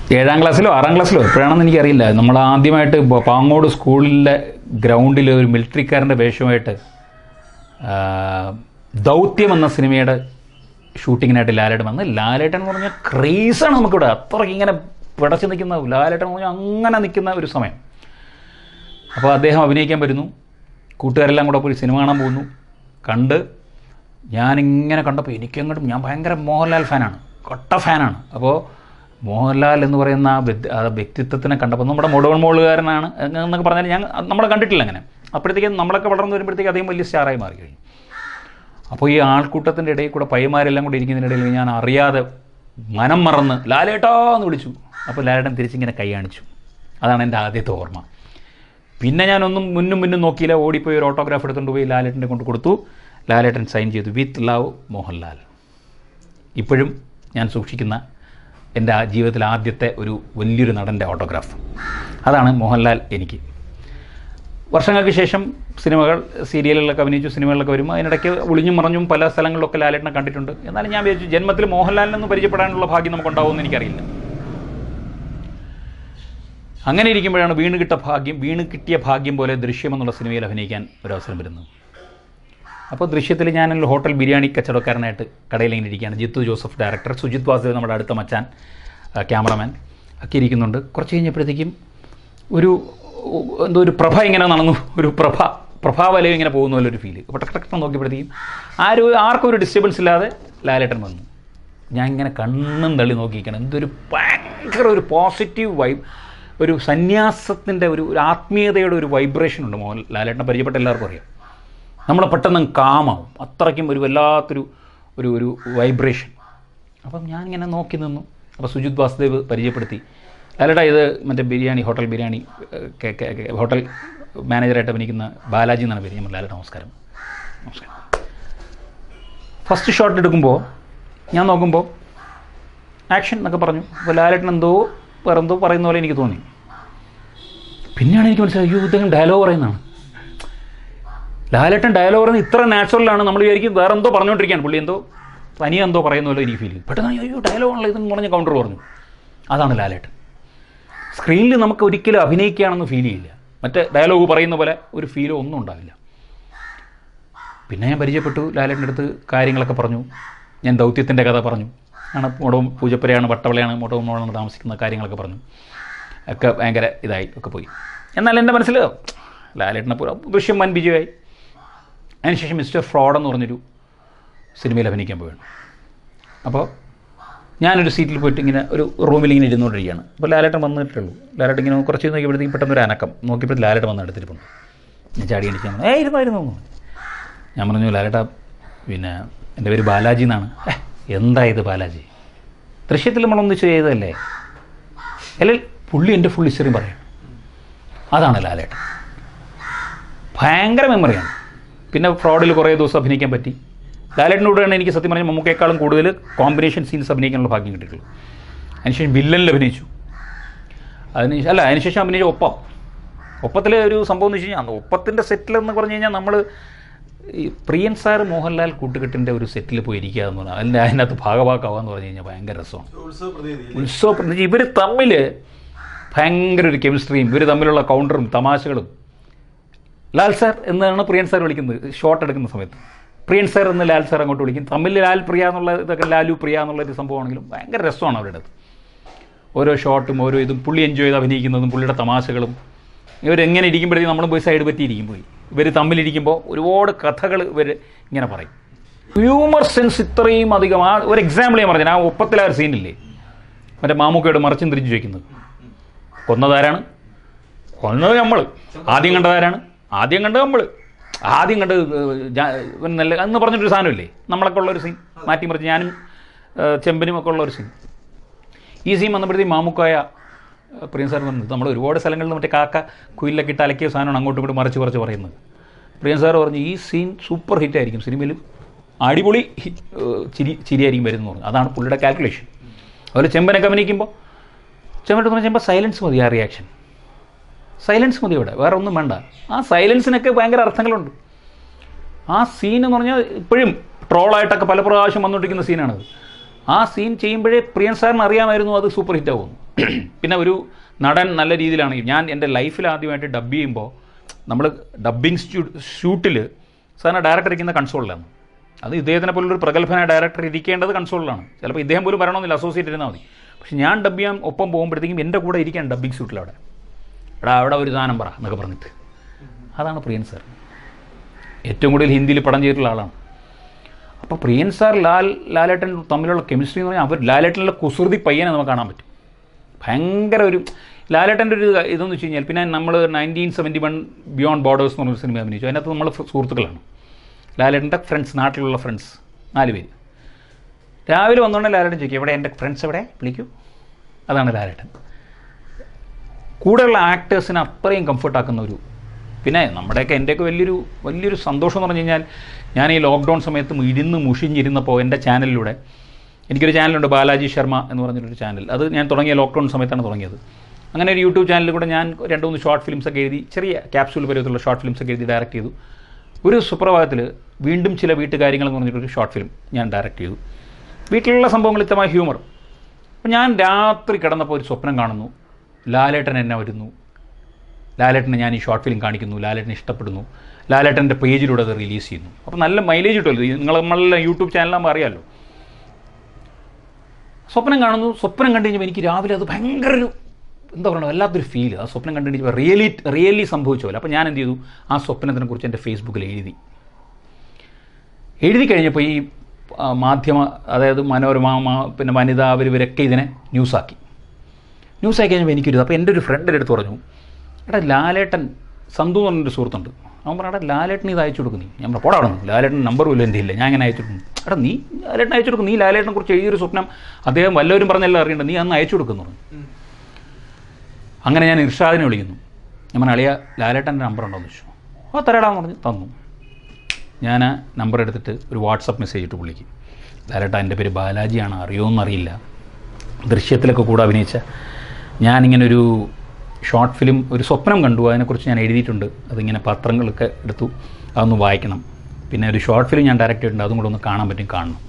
ഏഴാം ക്ലാസ്സിലോ ആറാം ക്ലാസ്സിലോ എപ്പോഴാണെന്ന് എനിക്കറിയില്ല നമ്മൾ ആദ്യമായിട്ട് ബ- പാങ്ങോട് സ്കൂളിലെ ഗ്രൗണ്ടിൽ ഒരു മിലിറ്ററിക്കാരൻ്റെ വേഷമായിട്ട് ആ, ദൗത്യം എന്ന സിനിമയുടെ ഷൂട്ടിങ്ങിനായിട്ട് ലാലേട്ടൻ വന്ന് ലാലേട്ടൻ എന്ന് പറഞ്ഞാൽ ക്രേസാണ് നമുക്കിവിടെ അത്രയ്ക്ക് ഇങ്ങനെ പിടച്ച് നിൽക്കുന്ന ലാലേട്ടൻ എന്ന് പറഞ്ഞാൽ അങ്ങനെ നിൽക്കുന്ന ഒരു സമയം അപ്പോൾ അദ്ദേഹം അഭിനയിക്കാൻ വരുന്നു കൂട്ടുകാരെല്ലാം കൂടെ പോയി സിനിമ കാണാൻ പോകുന്നു കണ്ട് ഞാനിങ്ങനെ കണ്ടപ്പോൾ എനിക്കങ്ങോട്ടും ഞാൻ ഭയങ്കര മോഹൻലാൽ ഫാനാണ് കൊട്ട ഫാനാണ് അപ്പോൾ മോഹൻലാൽ എന്ന് പറയുന്ന ആ വ്യക്തി- ആ വ്യക്തിത്വത്തിനെ കണ്ടപ്പോൾ നമ്മുടെ മുടവൻ മോളുകാരനാണ് എന്നൊക്കെ പറഞ്ഞാൽ ഞാൻ നമ്മളെ കണ്ടിട്ടില്ല അങ്ങനെ അപ്പോഴത്തേക്കും നമ്മളൊക്കെ വളർന്നു വരുമ്പോഴത്തേക്ക് അദ്ദേഹം വലിയ സ്റ്റാറായി മാറി കഴിഞ്ഞു അപ്പോൾ ഈ ആൾക്കൂട്ടത്തിൻ്റെ ഇടയിൽ കൂടെ പയ്യന്മാരെല്ലാം കൂടെ ഇരിക്കുന്നതിനിടയിൽ ഞാൻ അറിയാതെ മനം മറന്ന് ലാലേട്ടാ എന്ന് വിളിച്ചു അപ്പോൾ ലാലേട്ടൻ തിരിച്ചിങ്ങനെ കൈ കാണിച്ചു അതാണ് എൻ്റെ ആദ്യത്തെ ഓർമ്മ പിന്നെ ഞാനൊന്നും മുന്നും മുന്നും നോക്കിയില്ല ഓടിപ്പോയി ഒരു ഓട്ടോഗ്രാഫ് എടുത്തുകൊണ്ട് പോയി ലാലേട്ടൻ്റെ കൊണ്ട് കൊടുത്തു ലാലേട്ടൻ സൈൻ ചെയ്തു വിത്ത് ലവ് മോഹൻലാൽ ഇപ്പോഴും ഞാൻ സൂക്ഷിക്കുന്ന എൻ്റെ ആ ജീവിതത്തിലെ ആദ്യത്തെ ഒരു വലിയൊരു നടൻ്റെ ഓട്ടോഗ്രാഫ് അതാണ് മോഹൻലാൽ എനിക്ക് വർഷങ്ങൾക്ക് ശേഷം സിനിമകൾ സീരിയലുകളിലൊക്കെ അഭിനയിച്ചു സിനിമകളിലൊക്കെ വരും അതിനിടയ്ക്ക് ഒളിഞ്ഞും മറഞ്ഞും പല സ്ഥലങ്ങളിലൊക്കെ ലാലേട്ടനെ കണ്ടിട്ടുണ്ട് എന്നാലും ഞാൻ വിചാരിച്ചു ജന്മത്തിൽ മോഹൻലാലിനൊന്ന് പരിചയപ്പെടാനുള്ള ഭാഗ്യം നമുക്കുണ്ടാവുമെന്ന് എനിക്കറിയില്ല അങ്ങനെ ഇരിക്കുമ്പോഴാണ് വീണ് കിട്ട ഭാഗ്യം വീണ് കിട്ടിയ ഭാഗ്യം പോലെ ദൃശ്യം എന്നുള്ള സിനിമയിൽ അഭിനയിക്കാൻ ഒരവസരം വരുന്നത് അപ്പോൾ ദൃശ്യത്തിൽ ഞാൻ ഒരു ഹോട്ടൽ ബിരിയാണി കച്ചവടക്കാരനായിട്ട് കടയിൽ ഇങ്ങനെ ഇരിക്കുകയാണ് ജിത്തു ജോസഫ് ഡയറക്ടർ സുജിത് വാസുദേവ് നമ്മുടെ അടുത്ത മച്ചാൻ ആ, ക്യാമറമാൻ ഒക്കെ ഇരിക്കുന്നുണ്ട് കുറച്ച് കഴിഞ്ഞപ്പോഴത്തേക്കും ഒരു എന്തോ ഒരു പ്രഭ ഇങ്ങനെ നടന്നു ഒരു പ്രഭ പ്രഭാവലയം ഇങ്ങനെ പോകുന്ന പോലെ ഒരു ഫീല് അപ്പോൾ ടക്ക് ടക്ക് നോക്കിയപ്പോഴത്തേക്കും ആരും ആർക്കും ഒരു ഡിസ്റ്റർബൻസ് ഇല്ലാതെ ലാലേട്ടൻ വന്നു ഞാൻ ഇങ്ങനെ കണ്ണും തള്ളി നോക്കിയിരിക്കണം എന്തൊരു ഭയങ്കര ഒരു പോസിറ്റീവ് വൈബ് ഒരു സന്യാസത്തിൻ്റെ ഒരു ഒരു ആത്മീയതയുടെ ഒരു വൈബ്രേഷൻ ഉണ്ട് മോഹൻ ലാലേട്ടനെ പരിചയപ്പെട്ട എല്ലാവർക്കും അറിയാം നമ്മൾ പെട്ടെന്ന് കാമാവും അത്രയ്ക്കും ഒരു വല്ലാത്തൊരു ഒരു ഒരു വൈബ്രേഷൻ അപ്പം ഞാൻ ഇങ്ങനെ നോക്കി നിന്നു അപ്പോൾ സുജിത് വാസുദേവ് പരിചയപ്പെടുത്തി ലാലേട്ടാ ഇത് മറ്റേ ബിരിയാണി ഹോട്ടൽ ബിരിയാണി ഏഹ്, കെ- കെ- കെ- ഹോട്ടൽ മാനേജറായിട്ട് അഭിനയിക്കുന്ന ബാലാജി എന്നാണ് പേര് ഞാൻ പറഞ്ഞു, ലാലേട്ടാ നമസ്കാരം നമസ്കാരം ഫസ്റ്റ് ഷോട്ട് എടുക്കുമ്പോൾ ഞാൻ നോക്കുമ്പോൾ ആക്ഷൻ എന്നൊക്കെ പറഞ്ഞു അപ്പോൾ ലാലേട്ടൻ എന്തോ വേറെ എന്തോ പറയുന്ന പോലെ എനിക്ക് തോന്നി പിന്നെയാണ് എനിക്ക് മനസ്സിലായി അയ്യോ ഇദ്ദേഹം ഡയലോഗ് പറയുന്നതാണ് ലാലേട്ടൻ ഡയലോഗ് പറയുന്നത് ഇത്ര നാച്ചുറലാണ് നമ്മൾ വിചാരിക്കും വേറെ എന്തോ പറഞ്ഞുകൊണ്ടിരിക്കുകയാണ് പുള്ളി എന്തോ തനിയെ എന്തോ പറയുന്ന പോലെ എനിക്ക് ഫീൽ ചെയ്യും പെട്ടെന്ന് അയ്യോ ഡയലോഗ് ആണല്ലോ ഇതെന്ന് പറഞ്ഞ് കൗണ്ടർ പറഞ്ഞു അതാണ് ലാലേട്ടൻ സ്ക്രീനിൽ നമുക്ക് ഒരിക്കലും അഭിനയിക്കുകയാണെന്ന് ഫീൽ ചെയ്യില്ല മറ്റേ ഡയലോഗ് പറയുന്ന പോലെ ഒരു ഫീലോ ഒന്നും ഉണ്ടാവില്ല പിന്നെ ഞാൻ പരിചയപ്പെട്ടു ലാലേട്ടൻ്റെ അടുത്ത് കാര്യങ്ങളൊക്കെ പറഞ്ഞു ഞാൻ ദൗത്യത്തിൻ്റെ കഥ പറഞ്ഞു ആണ് മുടവും പൂജപ്പുരയാണ് വട്ടവളയാണ് മുടവും മോളാണ് താമസിക്കുന്ന കാര്യങ്ങളൊക്കെ പറഞ്ഞു ഒക്കെ ഭയങ്കര ഇതായി ഒക്കെ പോയി എന്നാൽ എൻ്റെ മനസ്സിൽ ലാലേട്ടനെ പോലെ ദൃശ്യം വൻ വിജയമായി അതിനുശേഷം മിസ്റ്റർ ഫ്രോഡ് എന്ന് പറഞ്ഞൊരു സിനിമയിൽ അഭിനയിക്കാൻ പോവുകയാണ് അപ്പോൾ ഞാനൊരു സീറ്റിൽ പോയിട്ട് ഇങ്ങനെ ഒരു റൂമിൽ ഇങ്ങനെ ഇരുന്നുകൊണ്ടിരിക്കുകയാണ് അപ്പോൾ ലാലേട്ടൻ വന്നിട്ടുള്ളൂ ലാലേട്ടൻ ഇങ്ങനെ കുറച്ച് നോക്കിയപ്പോഴത്തേക്കും പെട്ടെന്ന് ഒരു അനക്കം നോക്കിയപ്പോൾ ലാലേട്ടൻ വന്ന് എടുത്തിരിപ്പുണ്ട് ഞാൻ ചാടി അടിച്ച് ഞാൻ ഏ ഇരുന്നോ ഇരുന്നോ എന്ന് പറഞ്ഞു. ഞാൻ പറഞ്ഞു ലാലേട്ടാ പിന്നെ എൻ്റെ പേര് ബാലാജി എന്നാണ് "ഏ, എന്താ ഇത് ബാലാജി ദൃശ്യത്തിൽ നമ്മളൊന്നിച്ച് ചെയ്തതല്ലേ അല്ലെങ്കിൽ പുള്ളി എൻ്റെ ഫുൾ ഹിസ്റ്ററിയും പറയും അതാണ് ലാലേട്ടൻ ഭയങ്കര മെമ്മറിയാണ് പിന്നെ ഫ്രോഡിൽ കുറേ ദിവസം അഭിനയിക്കാൻ പറ്റി ലാലേട്ടനോടാണ് എനിക്ക് സത്യം പറഞ്ഞാൽ മമ്മൂക്കേക്കാളും കൂടുതൽ കോമ്പിനേഷൻ സീൻസ് അഭിനയിക്കാനുള്ള ഭാഗ്യം കിട്ടിയിട്ടുള്ളൂ അതിനുശേഷം വില്ലനിൽ അഭിനയിച്ചു അതിന് അല്ല അതിനുശേഷം അഭിനയിച്ച ഒപ്പം ഒപ്പത്തിലെ ഒരു സംഭവം എന്ന് വെച്ച് കഴിഞ്ഞാൽ ഒപ്പത്തിൻ്റെ സെറ്റിലെന്ന് പറഞ്ഞു കഴിഞ്ഞാൽ നമ്മൾ ഈ പ്രിയൻ സാർ മോഹൻലാൽ കൂട്ടുകെട്ടിൻ്റെ ഒരു സെറ്റിൽ പോയി ഇരിക്കുക എന്ന് പറഞ്ഞാൽ അതിൻ്റെ അതിനകത്ത് ഭാഗഭാക്കാവാന്ന് പറഞ്ഞു കഴിഞ്ഞാൽ ഭയങ്കര രസമാണ് ഉത്സവ പ്രതീതി ഉത്സവം ഇവർ തമ്മിൽ ഭയങ്കര ഒരു കെമിസ്ട്രിയും ഇവർ തമ്മിലുള്ള കൗണ്ടറും തമാശകളും ലാൽ സാർ എന്നാണ് പ്രിയൻ സാർ വിളിക്കുന്നത് ഷോട്ട് എടുക്കുന്ന സമയത്ത് പ്രിയൻ സാർ എന്ന് ലാൽ സാർ അങ്ങോട്ട് വിളിക്കും തമ്മിൽ ലാൽ പ്രിയ എന്നുള്ള ഇതൊക്കെ ലാലു പ്രിയ എന്നുള്ള ഒരു സംഭവമാണെങ്കിലും ഭയങ്കര രസമാണ് അവരുടെ അടുത്ത് ഓരോ ഷോട്ടും ഓരോ ഇതും പുള്ളി എൻജോയ് ചെയ്ത് അഭിനയിക്കുന്നതും പുള്ളിയുടെ തമാശകളും ഇവരെങ്ങനെ ഇരിക്കുമ്പോഴത്തേക്കും നമ്മൾ പോയി സൈഡ് പറ്റിയിരിക്കും പോയി ഇവർ തമ്മിലിരിക്കുമ്പോൾ ഒരുപാട് കഥകൾ ഇവർ ഇങ്ങനെ പറയും ഹ്യൂമർ സെൻസ് ഇത്രയും അധികം ആ ഒരു എക്സാമ്പിൾ ഞാൻ പറഞ്ഞു ആ ഒപ്പത്തിലെ ആ ഒരു സീനില്ലേ മറ്റേ മാമുക്കയോട് മറിച്ചും തിരിച്ചു വയ്ക്കുന്നത് കൊന്നതാരാണ് കൊന്നത് നമ്മൾ ആദ്യം കണ്ടതാരാണ് ആദ്യം കണ്ടത് നമ്മൾ ആദ്യം കണ്ട് ഇവൻ നല്ല എന്ന് പറഞ്ഞിട്ടൊരു സാധനമില്ലേ നമ്മളൊക്കെ ഉള്ളൊരു സീൻ മാറ്റി മറിച്ച് ഞാനും ഏഹ്, ചെമ്പനും ഒക്കെ ഉള്ള ഒരു സീൻ ഈ സീൻ വന്നപ്പോഴത്തേക്കും മാമുക്കായ ഏഹ്, പ്രിയൻ സാർ പറഞ്ഞു നമ്മൾ ഒരുപാട് സ്ഥലങ്ങളിൽ മറ്റേ കാക്ക കുയിലൊക്കെ ഇട്ട് അലക്കിയ സാധനമാണ് അങ്ങോട്ടും ഇങ്ങോട്ടും മറിച്ച് മറിച്ച് പറയുന്നത് പ്രിയൻ സാർ പറഞ്ഞു ഈ സീൻ സൂപ്പർ ഹിറ്റ് ആയിരിക്കും സിനിമയിൽ അടിപൊളി ഹി- ഏഹ്, ചിരി ചിരിയായിരിക്കും വരുന്നു പറഞ്ഞു അതാണ് പുള്ളിയുടെ കാൽക്കുലേഷൻ അതുപോലെ ചെമ്പനൊക്കെ അഭിനയിക്കുമ്പോൾ ചെമ്പട്ട് പറഞ്ഞ ചെമ്പ സൈലൻസ് മതി ആ റിയാക്ഷൻ സൈലൻസ് മതി ഇവിടെ വേറെ ഒന്നും വേണ്ട ആ സൈലൻസിനൊക്കെ ഭയങ്കര അർത്ഥങ്ങളുണ്ട് ആ സീൻ എന്ന് പറഞ്ഞാൽ ഇപ്പോഴും ട്രോളായിട്ടൊക്കെ പല പ്രാവശ്യം വന്നുകൊണ്ടിരിക്കുന്ന സീനാണത് ആ സീൻ ചെയ്യുമ്പോഴേ പ്രിയൻ സാറിന് അറിയാമായിരുന്നു അത് സൂപ്പർ ഹിറ്റ് ആവുമെന്ന് പിന്നെ ഒരു നടൻ നല്ല രീതിയിലാണ് ഞാൻ എൻ്റെ ലൈഫിൽ ആദ്യമായിട്ട് ഡബ് ചെയ്യുമ്പോൾ നമ്മൾ ഡബ്ബിങ് ഷൂട്ടിൽ സാധാരണ ഡയറക്ടർ ഇരിക്കുന്ന കൺസോളിലാണ് അത് ഇദ്ദേഹത്തിനെ പോലൊരു പ്രഗത്ഭനായ ഡയറക്ടർ ഇരിക്കേണ്ടത് കൺസോളിലാണ് ചിലപ്പോൾ ഇദ്ദേഹം പോലും വരണമെന്നില്ല അസോസിയേറ്റ് ഇരുന്നാൽ മതി പക്ഷെ ഞാൻ ഡബ് ചെയ്യാൻ ഒപ്പം പോകുമ്പോഴത്തേക്കും എൻ്റെ കൂടെ ഇരിക്കാൻ ഡബ്ബിങ് ഷൂട്ടിൽ അവിടെ എടാ അവിടെ ഒരു സാധനം പറ എന്നൊക്കെ പറഞ്ഞിട്ട് അതാണ് പ്രിയൻ സാർ ഏറ്റവും കൂടുതൽ ഹിന്ദിയിൽ പടം ചെയ്തിട്ടുള്ള ആളാണ് അപ്പോൾ പ്രിയൻ സാർ ലാൽ ലാലേട്ടൻ തമ്മിലുള്ള കെമിസ്ട്രി എന്ന് പറഞ്ഞാൽ അവർ ലാലേട്ടനിലെ കുസൃതി പയ്യനെ നമുക്ക് കാണാൻ പറ്റും ഭയങ്കര ഒരു ലാലേട്ടൻ്റെ ഒരു ഇതെന്ന് വെച്ച് കഴിഞ്ഞാൽ പിന്നെ നമ്മൾ nineteen seventy one beyond borders എന്ന് പറഞ്ഞൊരു സിനിമ അഭിനയിച്ചു അതിനകത്ത് നമ്മൾ സുഹൃത്തുക്കളാണ് ലാലേട്ടൻ്റെ ഫ്രണ്ട്സ് നാട്ടിലുള്ള ഫ്രണ്ട്സ് നാല് പേര് രാവിലെ വന്നുകൊണ്ട് ലാലേട്ടൻ ചോദിക്കും എവിടെ എൻ്റെ ഫ്രണ്ട്സ് എവിടെ വിളിക്കൂ അതാണ് ലാലേട്ടൻ കൂടെയുള്ള ആക്ടേഴ്സിനെ അത്രയും കംഫർട്ടാക്കുന്ന ഒരു പിന്നെ നമ്മുടെയൊക്കെ എൻ്റെയൊക്കെ വലിയൊരു വലിയൊരു സന്തോഷം എന്ന് പറഞ്ഞു കഴിഞ്ഞാൽ ഞാൻ ഈ ലോക്ക്ഡൗൺ സമയത്ത് ഇരുന്ന് മുഷിഞ്ഞിരുന്നപ്പോൾ എൻ്റെ ചാനലിലൂടെ എനിക്കൊരു ചാനലുണ്ട് ബാലാജി ശർമ്മ എന്ന് പറഞ്ഞിട്ടൊരു ചാനൽ അത് ഞാൻ തുടങ്ങിയ ലോക്ക്ഡൗൺ സമയത്താണ് തുടങ്ങിയത് അങ്ങനെ ഒരു യൂട്യൂബ് ചാനലിൽ കൂടെ ഞാൻ രണ്ട് മൂന്ന് ഷോർട്ട് ഫിലിംസ് ഒക്കെ എഴുതി ചെറിയ ക്യാപ്സൂൾ പരുവത്തിലുള്ള ഷോർട്ട് ഫിലിംസ് ഒക്കെ എഴുതി ഡയറക്റ്റ് ചെയ്തു ഒരു സുപ്രഭാതത്തിൽ വീണ്ടും ചില വീട്ടുകാര്യങ്ങൾ എന്ന് പറഞ്ഞിട്ടൊരു ഷോർട്ട് ഫിലിം ഞാൻ ഡയറക്റ്റ് ചെയ്തു വീട്ടിലുള്ള സംഭവങ്ങൾ ഇത്തമായ ഹ്യൂമർ അപ്പം ഞാൻ രാത്രി കിടന്നപ്പോൾ ഒരു സ്വപ്നം കാണുന്നു ലാലേട്ടൻ എന്നെ വരുന്നു ലാലേട്ടനെ ഞാൻ ഈ ഷോർട്ട് ഫിലിം കാണിക്കുന്നു ലാലേട്ടനെ ഇഷ്ടപ്പെടുന്നു ലാലേട്ടൻ്റെ പേജിലൂടെ അത് റിലീസ് ചെയ്യുന്നു അപ്പോൾ നല്ല മൈലേജ് കിട്ടുമല്ലോ ഈ നിങ്ങൾ നമ്മളെ യൂട്യൂബ് ചാനലാകുമ്പോൾ അറിയാമല്ലോ സ്വപ്നം കാണുന്നു സ്വപ്നം കണ്ടു കഴിഞ്ഞപ്പോൾ എനിക്ക് രാവിലെ അത് ഭയങ്കര ഒരു എന്താ പറയുക വല്ലാത്തൊരു ഫീൽ ആ സ്വപ്നം കണ്ടു കഴിഞ്ഞപ്പോൾ റിയലി റിയലി സംഭവിച്ച പോലെ അപ്പോൾ ഞാൻ എന്ത് ചെയ്തു ആ സ്വപ്നത്തിനെ കുറിച്ച് എൻ്റെ ഫേസ്ബുക്കിൽ എഴുതി എഴുതി കഴിഞ്ഞപ്പോൾ ഈ ആ, മാധ്യമ അതായത് മനോരമ മാ- പിന്നെ വനിത അവർ ഇവരൊക്കെ ഇതിനെ ന്യൂസാക്കി ന്യൂസാക്കി കഴിഞ്ഞപ്പോൾ എനിക്കൊരു അപ്പോൾ എൻ്റെ ഒരു ഫ്രണ്ട് എൻ്റെ അടുത്ത് പറഞ്ഞു എടാ ലാലേട്ടൻ സന്തു എന്ന് പറഞ്ഞൊരു സുഹൃത്തുണ്ട് അവൻ പറഞ്ഞു എടാ ലാലേട്ടൻ ഇത് അയച്ചു കൊടുക്കും നീ ഞാൻ പറഞ്ഞു പോടാ അവിടെ നിന്ന് ലാലേട്ടൻ നമ്പർ പോലും എൻ്റെ ഇല്ല ഞാൻ അങ്ങനെ അയച്ചു കൊടുക്കുന്നു എടാ നീ ലാലേട്ടൻ അയച്ചു കൊടുക്കും നീ ലാലേട്ടനെ കുറിച്ച് എഴുതിയൊരു സ്വപ്നം അദ്ദേഹം വല്ലവരും പറഞ്ഞെല്ലാം അറിയണ്ട നീ അന്ന് അയച്ചു കൊടുക്കുന്നു പറഞ്ഞു അങ്ങനെ ഞാൻ ഇർഷാദിനെ വിളിക്കുന്നു ഞാൻ പറഞ്ഞു അളിയ ലാലേട്ടൻ്റെ നമ്പർ ഉണ്ടോ എന്ന് ചോദിച്ചു ഓ തരാടാന്ന് പറഞ്ഞു തന്നു ഞാൻ ആ നമ്പർ എടുത്തിട്ട് ഒരു വാട്സപ്പ് മെസ്സേജ് ഇട്ട് പുള്ളിക്ക് ലാലേട്ട എൻ്റെ പേര് ബാലാജിയാണ് അറിയുമെന്നറിയില്ല ദൃശ്യത്തിലൊക്കെ കൂടെ അഭിനയിച്ച ഞാനിങ്ങനെ ഒരു ഷോർട്ട് ഫിലിം ഒരു സ്വപ്നം കണ്ടു അതിനെക്കുറിച്ച് ഞാൻ എഴുതിയിട്ടുണ്ട് അതിങ്ങനെ പത്രങ്ങളൊക്കെ എടുത്തു അതൊന്ന് വായിക്കണം പിന്നെ ഒരു ഷോർട്ട് ഫിലിം ഞാൻ ഡയറക്റ്റ് ചെയ്തിട്ടുണ്ട് അതും കൂടെ ഒന്ന് കാണാൻ പറ്റും കാണണം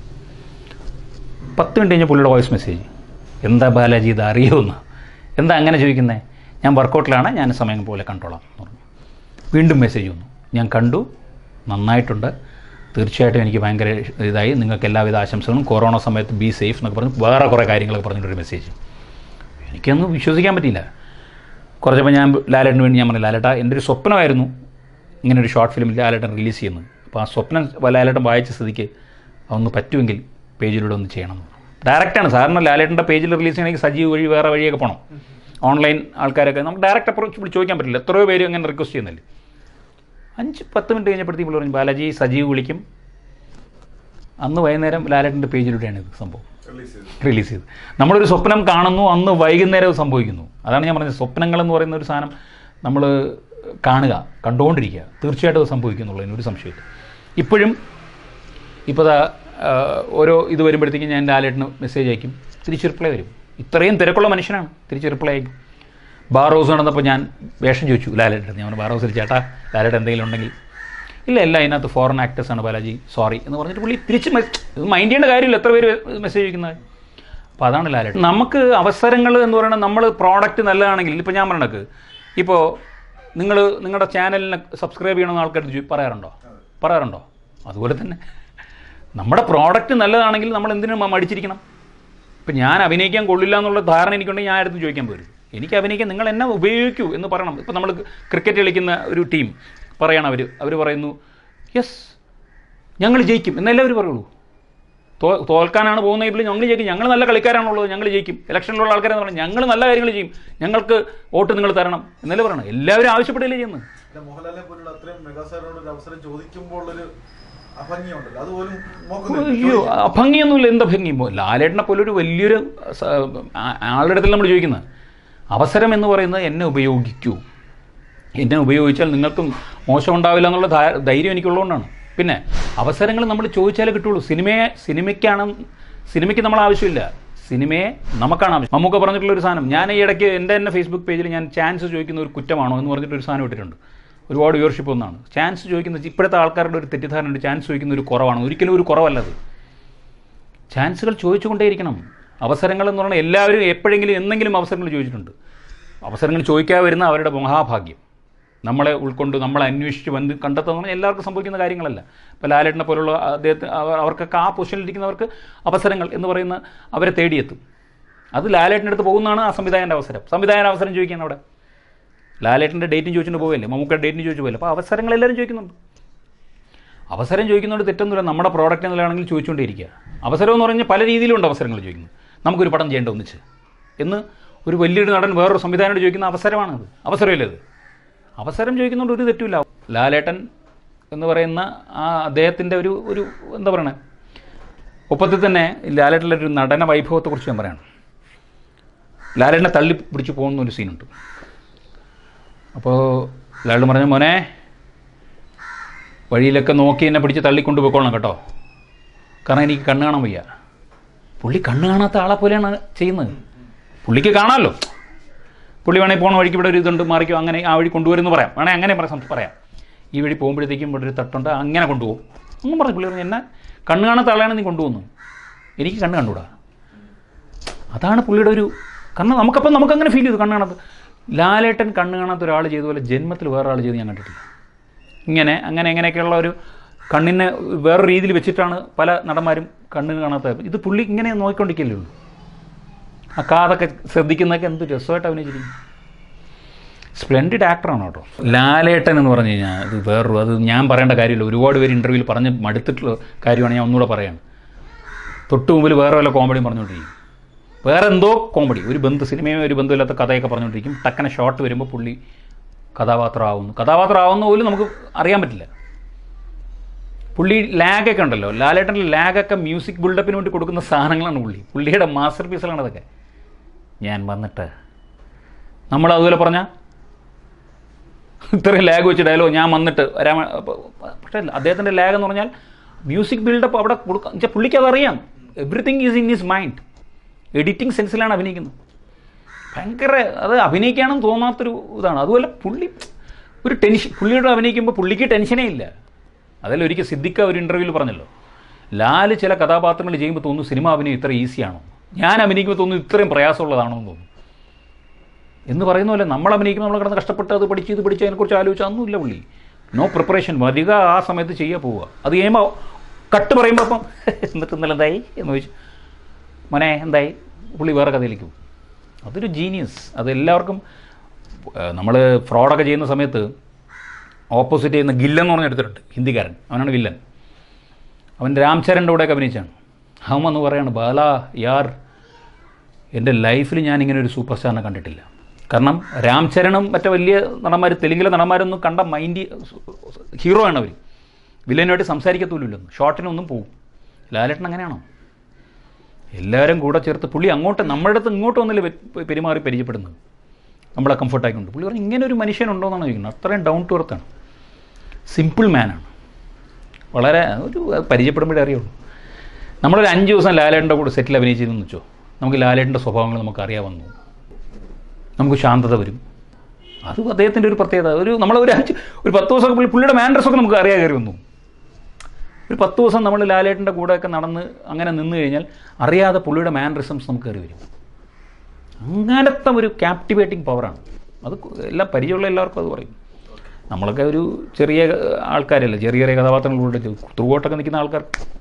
പത്ത് മിനിറ്റ് കഴിഞ്ഞ് പുള്ളിയുടെ വോയിസ് മെസ്സേജ് എന്താ ബാലാജി ഇത് അറിയുമെന്ന് എന്താ അങ്ങനെ ചോദിക്കുന്നത് ഞാൻ വർക്കൗട്ടിലാണ് ഞാൻ സമയം പോലെ കണ്ടോളാം എന്ന് പറഞ്ഞു വീണ്ടും മെസ്സേജ് വന്നു ഞാൻ കണ്ടു നന്നായിട്ടുണ്ട് തീർച്ചയായിട്ടും എനിക്ക് ഭയങ്കര ഇതായി നിങ്ങൾക്ക് എല്ലാവിധ ആശംസകളും കൊറോണ സമയത്ത് ബി സേഫ് എന്നൊക്കെ പറഞ്ഞ് വേറെ കുറേ കാര്യങ്ങളൊക്കെ പറഞ്ഞിട്ടൊരു മെസ്സേജ് എനിക്കൊന്നും വിശ്വസിക്കാൻ പറ്റിയില്ല കുറച്ചപ്പോൾ ഞാൻ ലാലേട്ടന് വേണ്ടി ഞാൻ പറഞ്ഞു ലാലേട്ട എൻ്റെ ഒരു സ്വപ്നമായിരുന്നു ഇങ്ങനെ ഒരു ഷോർട്ട് ഫിലിം ലാലേട്ടൻ റിലീസ് ചെയ്യുന്നത് അപ്പോൾ ആ സ്വപ്നം ലാലേട്ടൻ വായിച്ച സ്ഥിതിക്ക് അതൊന്ന് പറ്റുമെങ്കിൽ പേജിലൂടെ ഒന്ന് ചെയ്യണം ഡയറക്റ്റാണ് സാറിന് ലാലേട്ടൻ്റെ പേജിൽ റിലീസ് ചെയ്യണമെങ്കിൽ സജീവ് വഴി വേറെ വഴിയൊക്കെ പോകണം ഓൺലൈൻ ആൾക്കാരൊക്കെ നമുക്ക് ഡയറക്റ്റ് അപ്രോച്ച് വിളിച്ച് ചോദിക്കാൻ പറ്റില്ല എത്രയോ പേര് അങ്ങനെ റിക്വസ്റ്റ് ചെയ്യുന്നില്ല അഞ്ച് പത്ത് മിനിറ്റ് കഴിഞ്ഞപ്പോഴത്തേക്കും പുള്ളി പറഞ്ഞു ബാലാജി സജീവ് വിളിക്കും അന്ന് വൈകുന്നേരം ലാലേട്ടൻ്റെ പേജിലൂടെയാണ് ഇത് സംഭവം റിലീസ് ചെയ്തു റിലീസ് ചെയ്ത് നമ്മളൊരു സ്വപ്നം കാണുന്നു അന്ന് വൈകുന്നേരം അത് സംഭവിക്കുന്നു അതാണ് ഞാൻ പറഞ്ഞത് സ്വപ്നങ്ങൾ എന്ന് പറയുന്ന ഒരു സാധനം നമ്മൾ കാണുക കണ്ടുകൊണ്ടിരിക്കുക തീർച്ചയായിട്ടും അത് സംഭവിക്കുന്നുള്ളതിന് ഒരു സംശയമില്ല ഇപ്പോഴും ഇപ്പോൾ ദാ ആ, ഓരോ ഇത് വരുമ്പോഴത്തേക്കും ഞാൻ ലാലേട്ടന് മെസ്സേജ് അയക്കും തിരിച്ച് റിപ്ലൈ വരും ഇത്രയും തിരക്കുള്ള മനുഷ്യനാണ് തിരിച്ച് റിപ്ലൈ അയക്കും ബാർ ഹൗസ് നടന്നപ്പോൾ ഞാൻ വേഷം ചോദിച്ചു ലാലേട്ടൻ ഞാൻ പറഞ്ഞു ബാർ ഹൗസിൽ ചേട്ടാ ലാലേട്ടൻ എന്തെങ്കിലും ഉണ്ടെങ്കിൽ ഇല്ല എല്ല അതിനകത്ത് ഫോറിൻ ആക്ടേഴ്സാണ് ബാലാജി സോറി എന്ന് പറഞ്ഞിട്ട് പുള്ളി തിരിച്ച് മെ- ഇത് മൈൻഡ് ചെയ്യേണ്ട കാര്യമില്ല എത്ര പേര് മെസ്സേജ് അയക്കുന്നത് അപ്പോൾ അതാണ് ലാലേട്ടൻ നമുക്ക് അവസരങ്ങൾ എന്ന് പറയുന്നത് നമ്മൾ പ്രോഡക്റ്റ് നല്ലതാണെങ്കിൽ ഇപ്പോൾ ഞാൻ പറഞ്ഞക്ക് ഇപ്പോൾ നിങ്ങൾ നിങ്ങളുടെ ചാനലിനെ സബ്സ്ക്രൈബ് ചെയ്യണമെന്ന് ആൾക്കാർ പറയാറുണ്ടോ പറയാറുണ്ടോ അതുപോലെ തന്നെ നമ്മുടെ പ്രോഡക്റ്റ് നല്ലതാണെങ്കിൽ നമ്മൾ എന്തിനു മ- മടിച്ചിരിക്കണം ഇപ്പം ഞാൻ അഭിനയിക്കാൻ കൊള്ളില്ല എന്നുള്ള ധാരണ എനിക്കുണ്ടെങ്കിൽ ഞാൻ അടുത്ത് ചോദിക്കാൻ പോരും എനിക്ക് അഭിനയിക്കാൻ നിങ്ങൾ എന്നെ ഉപയോഗിക്കൂ എന്ന് പറയണം ഇപ്പം നമ്മൾ ക്രിക്കറ്റ് കളിക്കുന്ന ഒരു ടീം പറയണം അവർ അവർ പറയുന്നു യെസ് ഞങ്ങൾ ജയിക്കും എന്നല്ലേ അവർ പറയുള്ളൂ തോ തോൽക്കാനാണ് പോകുന്നതെങ്കിൽ ഞങ്ങൾ ജയിക്കും ഞങ്ങൾ നല്ല കളിക്കാരാണുള്ളത് ഞങ്ങൾ ജയിക്കും ഇലക്ഷനിലുള്ള ആൾക്കാരെന്ന് പറഞ്ഞാൽ ഞങ്ങൾ നല്ല കാര്യങ്ങൾ ചെയ്യും ഞങ്ങൾക്ക് വോട്ട് നിങ്ങൾ തരണം എന്നല്ലേ പറയണം എല്ലാവരും ആവശ്യപ്പെടില്ലേ ചെയ്യുന്നത് പിന്നെ മോഹൻലാലിനെ പോലുള്ള അത്രയും മെഗാസ്റ്റാറിനോട് ഒരു അവസരം ചോദിക്കുമ്പോൾ ഒരു അഭംഗിയുണ്ടല്ലോ അതുപോലും അയ്യോ അഭംഗിയൊന്നുമില്ല എന്താ ഭംഗി ഇപ്പോ ലാലേട്ടനെ പോലെ ഒരു വലിയൊരു സ- ആ- ആളുടെ അടുത്തല്ല നമ്മൾ ചോദിക്കുന്നത് അവസരം എന്ന് പറയുന്നത് എന്നെ ഉപയോഗിക്കൂ എന്നെ ഉപയോഗിച്ചാൽ നിങ്ങൾക്കും മോശം ഉണ്ടാവില്ല എന്നുള്ള ധാ- ധൈര്യം എനിക്കുള്ളതുകൊണ്ടാണ് പിന്നെ അവസരങ്ങൾ നമ്മൾ ചോദിച്ചാലേ കിട്ടുള്ളൂ സിനിമയെ സിനിമയ്ക്കാണ് സിനിമയ്ക്ക് നമ്മൾ ആവശ്യമില്ല സിനിമയെ നമുക്കാണ് ആവശ്യം മമ്മൂക്ക പറഞ്ഞിട്ടുള്ള ഒരു സാധനം ഞാൻ ഈ ഇടയ്ക്ക് എൻ്റെ തന്നെ ഫേസ്ബുക്ക് പേജിൽ ഞാൻ ചാൻസ് ചോദിക്കുന്ന ഒരു കുറ്റമാണോ എന്ന് പറഞ്ഞിട്ടൊരു സാധനം ഇട്ടിട്ടുണ്ട് ഒരുപാട് വ്യൂവർഷിപ്പ് ഒന്നാണ് ചാൻസ് ചോദിക്കുന്ന ഇപ്പോഴത്തെ ആൾക്കാരുടെ ഒരു തെറ്റിദ്ധാരണ ഉണ്ട് ചാൻസ് ചോദിക്കുന്ന ഒരു കുറവാണ് ഒരിക്കലും ഒരു കുറവല്ലത് ചാൻസുകൾ ചോദിച്ചുകൊണ്ടേയിരിക്കണം അവസരങ്ങൾ എന്ന് പറഞ്ഞാൽ എല്ലാവരും എപ്പോഴെങ്കിലും എന്തെങ്കിലും അവസരങ്ങൾ ചോദിച്ചിട്ടുണ്ട് അവസരങ്ങൾ ചോദിക്കാതെ വരുന്ന അവരുടെ മഹാഭാഗ്യം നമ്മളെ ഉൾക്കൊണ്ട് നമ്മളെ അന്വേഷിച്ച് വന്ന് കണ്ടെത്തുന്ന എല്ലാവർക്കും സംഭവിക്കുന്ന കാര്യങ്ങളല്ല ഇപ്പോൾ ലാലേട്ടനെ പോലുള്ള അദ്ദേഹത്തിന് അവർ- അവർക്കൊക്കെ ആ പൊസിഷനിലിരിക്കുന്നവർക്ക് അവസരങ്ങൾ എന്ന് പറയുന്ന അവരെ തേടിയെത്തും അത് ലാലേട്ടൻ്റെ അടുത്ത് പോകുന്നതാണ് ആ സംവിധായകൻ്റെ അവസരം സംവിധായകൻ അവസരം ചോദിക്കാൻ അവിടെ ലാലേട്ടൻ്റെ ഡേറ്റും ചോദിച്ചുകൊണ്ട് പോകല്ലേ മമ്മൂക്കയുടെ ഡേറ്റിന് ചോദിച്ചു പോകല്ലേ അപ്പോൾ അവസരങ്ങൾ എല്ലാവരും ചോദിക്കുന്നുണ്ട് അവസരം ചോദിക്കുന്നതുകൊണ്ട് തെറ്റൊന്നുമില്ല നമ്മുടെ പ്രോഡക്റ്റ് എന്നതിലാണെങ്കിൽ ചോദിച്ചുകൊണ്ടേയിരിക്കുക അവസരം എന്ന് പറഞ്ഞാൽ പല രീതിയിലുണ്ട് അവസരങ്ങൾ ചോദിക്കുന്നത് നമുക്കൊരു പടം ചെയ്യേണ്ട ഒന്നിച്ച് എന്ന് ഒരു വലിയൊരു നടൻ വേറൊരു സംവിധാനോട് ചോദിക്കുന്ന അവസരമാണത് അവസരമല്ലേ അത് അവസരം ചോദിക്കുന്നതുകൊണ്ട് ഒരു തെറ്റുമില്ല ലാലേട്ടൻ എന്ന് പറയുന്ന ആ അദ്ദേഹത്തിൻ്റെ ഒരു ഒരു എന്താ പറയണേ ഒപ്പത്തിൽ തന്നെ ലാലേട്ടൻ്റെ ഒരു നടന വൈഭവത്തെക്കുറിച്ച് ഞാൻ പറയണം ലാലേട്ടനെ തള്ളി പിടിച്ച് പോകുന്ന ഒരു സീനുണ്ട് അപ്പോൾ ലാലേട്ടൻ പറഞ്ഞ മോനെ വഴിയിലൊക്കെ നോക്കി എന്നെ പിടിച്ച് തള്ളിക്കൊണ്ട് പോയിക്കോളണം കേട്ടോ കാരണം എനിക്ക് കണ്ണ് കാണാൻ വയ്യ പുള്ളി കണ്ണ് കാണാത്ത ആളെ പോലെയാണ് ചെയ്യുന്നത് പുള്ളിക്ക് കാണാമല്ലോ പുള്ളി വേണമെങ്കിൽ പോണ വഴിക്ക് ഇവിടെ ഒരു ഇതുണ്ട് മാറിക്കോ അങ്ങനെ ആ വഴി കൊണ്ടുവരുമെന്ന് പറയാം വേണേൽ അങ്ങനെ പറയാം സം- പറയാം ഈ വഴി പോകുമ്പോഴത്തേക്കും ഇവിടെ ഒരു തട്ടുണ്ട് അങ്ങനെ കൊണ്ടുപോകും ഒന്നും പറഞ്ഞു പുള്ളി പറഞ്ഞു എന്നെ കണ്ണ് കാണാത്ത ആളെയാണ് നീ കൊണ്ടുപോകുന്നത് എനിക്ക് കണ്ണ് കണ്ടുകൂടാ അതാണ് പുള്ളിയുടെ ഒരു കാരണം നമുക്കപ്പം നമുക്കങ്ങനെ ഫീൽ ചെയ്തു കണ്ണ് കാണാത്ത ലാലേട്ടൻ കണ്ണ് കാണാത്ത ഒരാൾ ചെയ്ത പോലെ ജന്മത്തിൽ വേറെ ആൾ ചെയ്ത് ഞാൻ കണ്ടിട്ടില്ല ഇങ്ങനെ അങ്ങനെ എങ്ങനെയൊക്കെയുള്ള ഒരു കണ്ണിനെ വേറെ രീതിയിൽ വെച്ചിട്ടാണ് പല നടന്മാരും കണ്ണ് കാണാത്ത ഇത് പുള്ളി ഇങ്ങനെ നോക്കിക്കൊണ്ടിരിക്കല്ലേ ഉള്ളൂ ആ കാതൊക്കെ ശ്രദ്ധിക്കുന്നതൊക്കെ എന്ത് രസമായിട്ട് അഭിനയിച്ചിരിക്കും സ്പ്ലെൻഡിഡ് ആക്ടറാണ് കേട്ടോ ലാലേട്ടൻ എന്ന് പറഞ്ഞു കഴിഞ്ഞാൽ ഇത് വേറൊരു അത് ഞാൻ പറയേണ്ട കാര്യമില്ല ഒരുപാട് പേര് ഇൻ്റർവ്യൂവിൽ പറഞ്ഞ് മടുത്തിട്ടുള്ള കാര്യമാണ് ഞാൻ ഒന്നുകൂടെ പറയാണ് തൊട്ട് മുമ്പിൽ വേറെ വല്ല കോമഡിയും പറഞ്ഞുകൊണ്ടിരിക്കും വേറെ എന്തോ കോമഡി ഒരു ബന്ധു സിനിമയും ഒരു ബന്ധമില്ലാത്ത കഥയൊക്കെ പറഞ്ഞുകൊണ്ടിരിക്കും ടക്കനെ ഷോട്ട് വരുമ്പോൾ പുള്ളി കഥാപാത്രമാവുന്നു കഥാപാത്രമാവുന്ന പോലും നമുക്ക് അറിയാൻ പറ്റില്ല പുള്ളി ലാഗൊക്കെ ഉണ്ടല്ലോ ലാലേട്ടൻ്റെ ലാഗൊക്കെ മ്യൂസിക് ബിൽഡപ്പിന് വേണ്ടി കൊടുക്കുന്ന സാധനങ്ങളാണ് പുള്ളി പുള്ളിയുടെ മാസ്റ്റർ പീസുകളാണ് അതൊക്കെ ഞാൻ വന്നിട്ട് നമ്മൾ അതുപോലെ പറഞ്ഞാൽ ഇത്രയും ലാഗ് വെച്ച് ഡയലോഗ് ഞാൻ വന്നിട്ട് വരാൻ പക്ഷേ അദ്ദേഹത്തിൻ്റെ ലാഗ് എന്ന് പറഞ്ഞാൽ മ്യൂസിക് ബിൽഡപ്പ് അവിടെ കൊടുക്കുക വെച്ചാൽ പുള്ളിക്ക് അതറിയാം everything is in his mind editing സെൻസിലാണ് അഭിനയിക്കുന്നത് ഭയങ്കര അത് അഭിനയിക്കാണെന്ന് തോന്നാത്തൊരു ഇതാണ് അതുപോലെ പുള്ളി ഒരു ടെൻഷൻ പുള്ളിയോട് അഭിനയിക്കുമ്പോൾ പുള്ളിക്ക് ടെൻഷനേ ഇല്ല അതല്ല ഒരിക്കൽ സിദ്ദിഖ ഒരു ഇൻ്റർവ്യൂവിൽ പറഞ്ഞല്ലോ ലാല് ചില കഥാപാത്രങ്ങൾ ചെയ്യുമ്പോൾ തോന്നുന്നു സിനിമ അഭിനയം ഇത്ര ഈസിയാണോ ഞാൻ അഭിനയിക്കുമ്പോൾ തോന്നുന്നു ഇത്രയും പ്രയാസമുള്ളതാണോ എന്ന് തോന്നുന്നു എന്ന് പറയുന്ന പോലെ നമ്മൾ അഭിനയിക്കുമ്പോൾ നമ്മൾ കിടന്ന് കഷ്ടപ്പെട്ട് അത് പഠിച്ച് ഇത് പഠിച്ച് അതിനെക്കുറിച്ച് ആലോചിച്ച് ഒന്നുമില്ല പുള്ളി നോ പ്രിപ്പറേഷൻ വരിക ആ സമയത്ത് ചെയ്യുക പോവുക അത് കഴിയുമ്പോൾ കട്ട് പറയുമ്പോൾ അപ്പം എന്നിട്ട് ഇന്നലെ എന്തായി എന്ന് ചോദിച്ചു മോനെ എന്തായി പുള്ളി വേറെ കഥയിലേക്ക് പോകും അതൊരു ജീനിയസ് അത് എല്ലാവർക്കും നമ്മൾ ഫ്രോഡൊക്കെ ചെയ്യുന്ന സമയത്ത് ഓപ്പോസിറ്റ് ചെയ്യുന്ന ഗില്ലൻ എന്ന് പറഞ്ഞ എടുത്തിട്ടുണ്ട് ഹിന്ദിക്കാരൻ അവനാണ് വില്ലൻ അവൻ രാംചരൻ്റെ കൂടെയൊക്കെ അഭിനയിച്ചാണ് അവൻ വന്ന് പറയാണ് ബാല യാർ എൻ്റെ ലൈഫിൽ ഞാൻ ഇങ്ങനെ ഒരു സൂപ്പർ സ്റ്റാറിനെ കണ്ടിട്ടില്ല കാരണം രാംചരണും മറ്റേ വലിയ നടന്മാർ തെലുങ്കിലെ നടന്മാരൊന്നും കണ്ട മൈൻഡ് ഹീറോ ആണ് അവർ വില്ലനുമായിട്ട് സംസാരിക്കത്തൂല്ലല്ലോ ഷോട്ടിനൊന്നും പോവും ലാലേട്ടൻ അങ്ങനെയാണോ എല്ലാവരും കൂടെ ചേർത്ത് പുള്ളി അങ്ങോട്ട് നമ്മുടെ അടുത്ത് ഇങ്ങോട്ട് വന്നില്ല പെരുമാറി പരിചയപ്പെടുന്നത് നമ്മളെ കംഫർട്ടായിക്കൊണ്ട് പുള്ളി പറഞ്ഞു ഇങ്ങനെ ഒരു മനുഷ്യനുണ്ടോ എന്നാണ് ചോദിക്കുന്നത് അത്രയും ഡൗൺ ടു എർത്താണ് സിമ്പിൾ മാനാണ് വളരെ ഒരു പരിചയപ്പെടുമ്പോഴേ അറിയുള്ളൂ നമ്മളൊരു അഞ്ച് ദിവസം ലാലേട്ടൻ്റെ കൂടെ സെറ്റിൽ അഭിനയിച്ചിരുന്നു വെച്ചോ നമുക്ക് ലാലേട്ടൻ്റെ സ്വഭാവങ്ങൾ നമുക്ക് അറിയാമെന്നു നമുക്ക് ശാന്തത വരും അത് അദ്ദേഹത്തിൻ്റെ ഒരു പ്രത്യേകത ഒരു നമ്മളൊരു അഞ്ച് ഒരു പത്ത് ദിവസമൊക്കെ പുള്ളി പുള്ളിയുടെ മാൻഡ്രസ്സൊക്കെ നമുക്ക് അറിയാൻ കയറി വന്നു ഒരു പത്ത് ദിവസം നമ്മൾ ലാലേട്ടൻ്റെ കൂടെയൊക്കെ നടന്ന് അങ്ങനെ നിന്ന് കഴിഞ്ഞാൽ അറിയാതെ പുള്ളിയുടെ മാൻഡ്രിസംസ് നമുക്ക് കയറി വരും അങ്ങനത്തെ ഒരു ക്യാപ്റ്റിവേറ്റിംഗ് പവറാണ് അത് എല്ലാം പരിചയമുള്ള എല്ലാവർക്കും അത് പറയും നമ്മളൊക്കെ ഒരു ചെറിയ ആൾക്കാരല്ലേ ചെറിയ ചെറിയ കഥാപാത്രങ്ങളിലൂടെ ത്രൂ ഔട്ടൊക്കെ നിൽക്കുന്ന ആൾക്കാർ